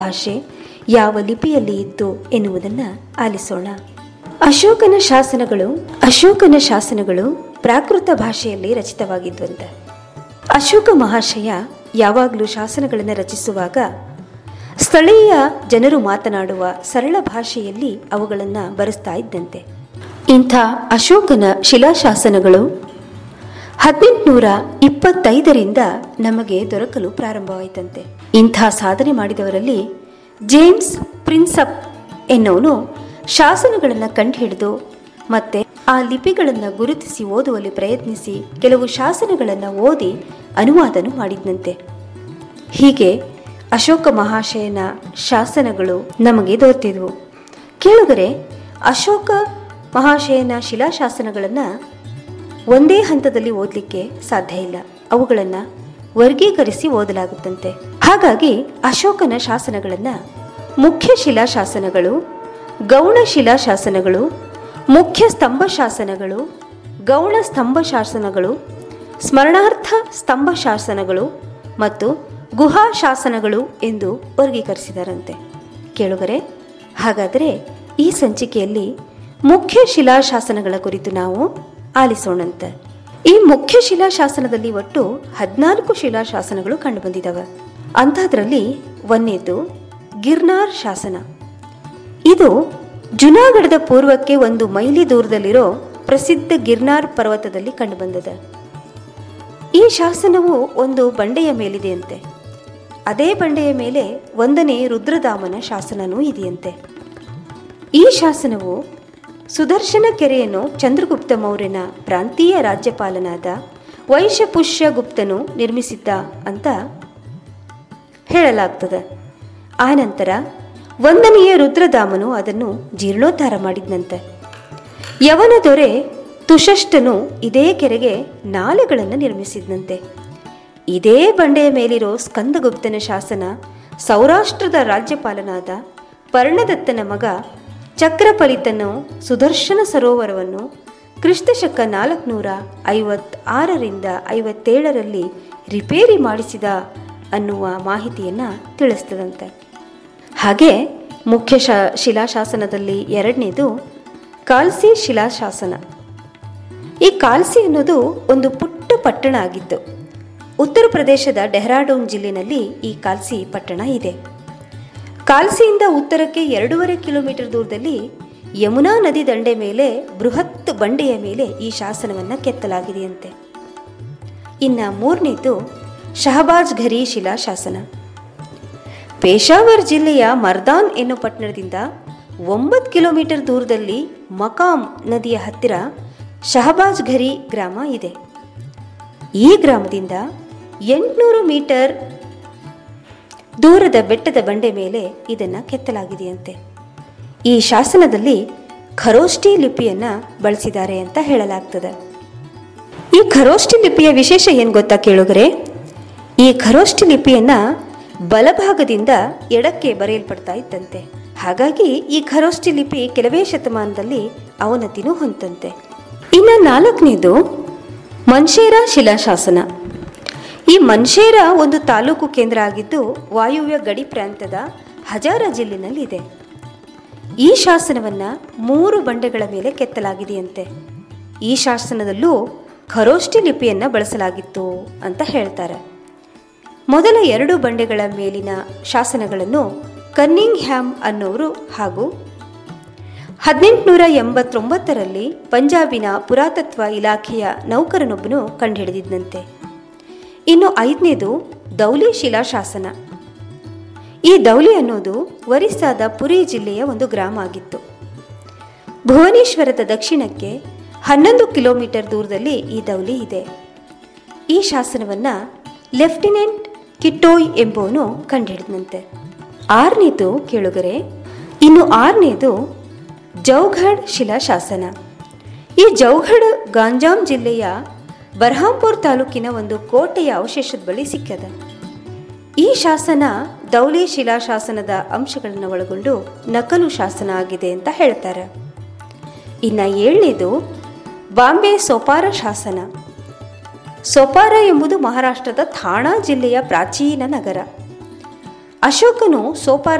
ಭಾಷೆ ಯಾವ ಲಿಪಿಯಲ್ಲಿ ಇತ್ತು ಎನ್ನುವುದನ್ನು ಆಲಿಸೋಣ ಅಶೋಕನ ಶಾಸನಗಳು ಅಶೋಕನ ಶಾಸನಗಳು ಪ್ರಾಕೃತ ಭಾಷೆಯಲ್ಲಿ ರಚಿತವಾಗಿದ್ವಂತೆ ಅಶೋಕ ಮಹಾಶಯ ಯಾವಾಗಲೂ ಶಾಸನಗಳನ್ನು ರಚಿಸುವಾಗ ಸ್ಥಳೀಯ ಜನರು ಮಾತನಾಡುವ ಸರಳ ಭಾಷೆಯಲ್ಲಿ ಅವುಗಳನ್ನು ಬರೆಸ್ತಾ ಇದ್ದಂತೆ ಇಂಥ ಅಶೋಕನ ಶಿಲಾಶಾಸನಗಳು ಹದಿನೆಂಟುನೂರ ಇಪ್ಪತ್ತೈದರಿಂದ ನಮಗೆ ದೊರಕಲು ಪ್ರಾರಂಭವಾಯಿತಂತೆ ಇಂಥ ಸಾಧನೆ ಮಾಡಿದವರಲ್ಲಿ ಜೇಮ್ಸ್ ಪ್ರಿನ್ಸಪ್ ಎನ್ನುವನು ಶಾಸನಗಳನ್ನು ಕಂಡುಹಿಡಿದು ಮತ್ತೆ ಆ ಲಿಪಿಗಳನ್ನು ಗುರುತಿಸಿ ಓದುವಲ್ಲಿ ಪ್ರಯತ್ನಿಸಿ ಕೆಲವು ಶಾಸನಗಳನ್ನು ಓದಿ ಅನುವಾದನು ಮಾಡಿದ್ನಂತೆ ಹೀಗೆ ಅಶೋಕ ಮಹಾಶಯನ ಶಾಸನಗಳು ನಮಗೆ ದೊರೆತಿದ್ವು ಕೇಳಿದರೆ ಅಶೋಕ ಮಹಾಶಯನ ಶಿಲಾಶಾಸನಗಳನ್ನು ಒಂದೇ ಹಂತದಲ್ಲಿ ಓದಲಿಕ್ಕೆ ಸಾಧ್ಯ ಇಲ್ಲ ಅವುಗಳನ್ನು ವರ್ಗೀಕರಿಸಿ ಓದಲಾಗುತ್ತಂತೆ ಹಾಗಾಗಿ ಅಶೋಕನ ಶಾಸನಗಳನ್ನು ಮುಖ್ಯ ಶಿಲಾಶಾಸನಗಳು ಗೌಣ ಶಿಲಾಶಾಸನಗಳು ಮುಖ್ಯ ಸ್ತಂಭ ಶಾಸನಗಳು ಗೌಣ ಸ್ತಂಭ ಶಾಸನಗಳು ಸ್ಮರಣಾರ್ಥ ಸ್ತಂಭ ಶಾಸನಗಳು ಮತ್ತು ಗುಹಾ ಶಾಸನಗಳು ಎಂದು ವರ್ಗೀಕರಿಸಿದರಂತೆ ಕೇಳುಗರೆ ಹಾಗಾದರೆ ಈ ಸಂಚಿಕೆಯಲ್ಲಿ ಮುಖ್ಯ ಶಿಲಾಶಾಸನಗಳ ಕುರಿತು ನಾವು ಆಲಿಸೋಣಂತೆ ಈ ಮುಖ್ಯ ಶಿಲಾಶಾಸನದಲ್ಲಿ ಒಟ್ಟು ಹದಿನಾಲ್ಕು ಶಿಲಾಶಾಸನಗಳು ಕಂಡುಬಂದಿದ್ದಾವೆ ಅಂಥದ್ರಲ್ಲಿ ಒಂದೇದು ಗಿರ್ನಾರ್ ಶಾಸನ ಇದು ಜುನಾಗಢದ ಪೂರ್ವಕ್ಕೆ ಒಂದು ಮೈಲಿ ದೂರದಲ್ಲಿರೋ ಪ್ರಸಿದ್ಧ ಗಿರ್ನಾರ್ ಪರ್ವತದಲ್ಲಿ ಕಂಡುಬಂದಿದೆ ಈ ಶಾಸನವು ಒಂದು ಬಂಡೆಯ ಮೇಲಿದೆಯಂತೆ ಅದೇ ಬಂಡೆಯ ಮೇಲೆ ಒಂದನೇ ರುದ್ರಧಾಮನ ಶಾಸನವೂ ಇದೆಯಂತೆ ಈ ಶಾಸನವು ಸುದರ್ಶನ ಕೆರೆಯನ್ನು ಚಂದ್ರಗುಪ್ತ ಮೌರ್ಯನ ಪ್ರಾಂತೀಯ ರಾಜ್ಯಪಾಲನಾದ ವೈಶಪುಷ್ಯ ಗುಪ್ತನು ನಿರ್ಮಿಸಿದ್ದ ಅಂತ ಹೇಳಲಾಗ್ತದೆ ಆನಂತರ ಒಂದನೆಯ ರುದ್ರಧಾಮನು ಅದನ್ನು ಜೀರ್ಣೋದ್ಧಾರ ಮಾಡಿದ್ನಂತೆ ಯವನ ದೊರೆ ತುಷಷ್ಟನು ಇದೇ ಕೆರೆಗೆ ನಾಲೆಗಳನ್ನು ನಿರ್ಮಿಸಿದ್ನಂತೆ ಇದೇ ಬಂಡೆಯ ಮೇಲಿರೋ ಸ್ಕಂದಗುಪ್ತನ ಶಾಸನ ಸೌರಾಷ್ಟ್ರದ ರಾಜ್ಯಪಾಲನಾದ ಪರ್ಣದತ್ತನ ಮಗ ಚಕ್ರಪಲಿತನು ಸುದರ್ಶನ ಸರೋವರವನ್ನು ಕ್ರಿಸ್ತಶಕ ನಾಲ್ಕುನೂರ ಐವತ್ತಾರರಿಂದ ಐವತ್ತೇಳರಲ್ಲಿ ರಿಪೇರಿ ಮಾಡಿಸಿದ ಅನ್ನುವ ಮಾಹಿತಿಯನ್ನು ತಿಳಿಸ್ತದಂತೆ ಹಾಗೆ ಮುಖ್ಯ ಶಾ ಶಿಲಾಶಾಸನದಲ್ಲಿ ಎರಡನೇದು ಕಾಲ್ಸಿ ಶಿಲಾಶಾಸನ ಈ ಕಾಲ್ಸಿ ಅನ್ನೋದು ಒಂದು ಪುಟ್ಟ ಪಟ್ಟಣ ಆಗಿತ್ತು ಉತ್ತರ ಪ್ರದೇಶದ ಡೆಹ್ರಾಡೂನ್ ಜಿಲ್ಲೆನಲ್ಲಿ ಈ ಕಾಲ್ಸಿ ಪಟ್ಟಣ ಇದೆ ಕಾಲ್ಸಿಯಿಂದ ಉತ್ತರಕ್ಕೆ ಎರಡೂವರೆ ಕಿಲೋಮೀಟರ್ ದೂರದಲ್ಲಿ ಯಮುನಾ ನದಿ ದಂಡೆ ಮೇಲೆ ಬೃಹತ್ ಬಂಡೆಯ ಮೇಲೆ ಈ ಶಾಸನವನ್ನು ಕೆತ್ತಲಾಗಿದೆಯಂತೆ ಇನ್ನು ಮೂರನೇದು ಶಹಬಾಜ್ ಘರಿ ಶಿಲಾಶಾಸನ ಪೇಶಾವರ್ ಜಿಲ್ಲೆಯ ಮರ್ದಾನ್ ಎನ್ನೋ ಪಟ್ಟಣದಿಂದ ಒಂಬತ್ತು ಕಿಲೋಮೀಟರ್ ದೂರದಲ್ಲಿ ಮಕಾಮ್ ನದಿಯ ಹತ್ತಿರ ಶಹಬಾಜ್ ಘರಿ ಗ್ರಾಮ ಇದೆ ಈ ಗ್ರಾಮದಿಂದ ಎಂಟುನೂರು ಮೀಟರ್ ದೂರದ ಬೆಟ್ಟದ ಬಂಡೆ ಮೇಲೆ ಇದನ್ನು ಕೆತ್ತಲಾಗಿದೆಯಂತೆ ಈ ಶಾಸನದಲ್ಲಿ ಖರೋಷ್ಠಿ ಲಿಪಿಯನ್ನು ಬಳಸಿದ್ದಾರೆ ಅಂತ ಹೇಳಲಾಗ್ತದೆ ಈ ಖರೋಷ್ಠಿ ಲಿಪಿಯ ವಿಶೇಷ ಏನು ಗೊತ್ತಾ ಕೇಳುಗರೆ ಈ ಖರೋಷ್ಠಿ ಲಿಪಿಯನ್ನು ಬಲಭಾಗದಿಂದ ಎಡಕ್ಕೆ ಬರೆಯಲ್ಪಡ್ತಾ ಇದ್ದಂತೆ ಹಾಗಾಗಿ ಈ ಖರೋಷ್ಠಿ ಲಿಪಿ ಕೆಲವೇ ಶತಮಾನದಲ್ಲಿ ಅವನತಿನೂ ಹೊಂದಂತೆ ಇನ್ನು ನಾಲ್ಕನೇದು ಮನ್ಷೇರ ಶಿಲಾಶಾಸನ ಈ ಮನ್ಷೇರ ಒಂದು ತಾಲೂಕು ಕೇಂದ್ರ ಆಗಿದ್ದು ವಾಯುವ್ಯ ಗಡಿ ಪ್ರಾಂತ್ಯದ ಹಜಾರ ಜಿಲ್ಲೆನಲ್ಲಿದೆ ಈ ಶಾಸನವನ್ನು ಮೂರು ಬಂಡೆಗಳ ಮೇಲೆ ಕೆತ್ತಲಾಗಿದೆಯಂತೆ ಈ ಶಾಸನದಲ್ಲೂ ಖರೋಷ್ಠಿ ಲಿಪಿಯನ್ನು ಬಳಸಲಾಗಿತ್ತು ಅಂತ ಹೇಳ್ತಾರೆ ಮೊದಲ ಎರಡು ಬಂಡೆಗಳ ಮೇಲಿನ ಶಾಸನಗಳನ್ನು ಕನ್ನಿಂಗ್ ಹ್ಯಾಮ್ ಅನ್ನೋರು ಹಾಗೂ ಹದಿನೆಂಟುನೂರ ಎಂಬತ್ತೊಂಬತ್ತರಲ್ಲಿ ಪಂಜಾಬಿನ ಪುರಾತತ್ವ ಇಲಾಖೆಯ ನೌಕರನೊಬ್ಬನು ಕಂಡುಹಿಡಿದಿದ್ದಂತೆ ಇನ್ನು ಐದನೇದು ದೌಲಿ ಶಿಲಾಶಾಸನ ಈ ದೌಲಿ ಅನ್ನೋದು ಒರಿಸ್ಸಾದ ಪುರಿ ಜಿಲ್ಲೆಯ ಒಂದು ಗ್ರಾಮ ಆಗಿತ್ತು ಭುವನೇಶ್ವರದ ದಕ್ಷಿಣಕ್ಕೆ ಹನ್ನೊಂದು ಕಿಲೋಮೀಟರ್ ದೂರದಲ್ಲಿ ಈ ದೌಲಿ ಇದೆ ಈ ಶಾಸನವನ್ನು ಲೆಫ್ಟಿನೆಂಟ್ ಕಿಟ್ಟೋಯ್ ಎಂಬುವನು ಕಂಡುಹಿಡಿದಂತೆ ಆರನೇದು ಕೇಳುಗರೆ ಇನ್ನು ಆರನೇದು ಜೌಘಡ್ ಶಿಲಾಶಾಸನ ಈ ಜೌಘಡ್ ಗಾಂಜಾಂ ಜಿಲ್ಲೆಯ ಬರ್ಹಾಂಪುರ್ ತಾಲೂಕಿನ ಒಂದು ಕೋಟೆಯ ಅವಶೇಷದ ಬಳಿ ಸಿಕ್ಕದ ಈ ಶಾಸನ ದೌಲಿ ಶಿಲಾಶಾಸನದ ಅಂಶಗಳನ್ನು ಒಳಗೊಂಡು ನಕಲು ಶಾಸನ ಆಗಿದೆ ಅಂತ ಹೇಳ್ತಾರೆ ಇನ್ನು ಏಳನೇದು ಬಾಂಬೆ ಸೋಪಾರ ಶಾಸನ ಸೊಪಾರ ಎಂಬುದು ಮಹಾರಾಷ್ಟ್ರದ ಥಾಣಾ ಜಿಲ್ಲೆಯ ಪ್ರಾಚೀನ ನಗರ ಅಶೋಕನು ಸೋಪಾರ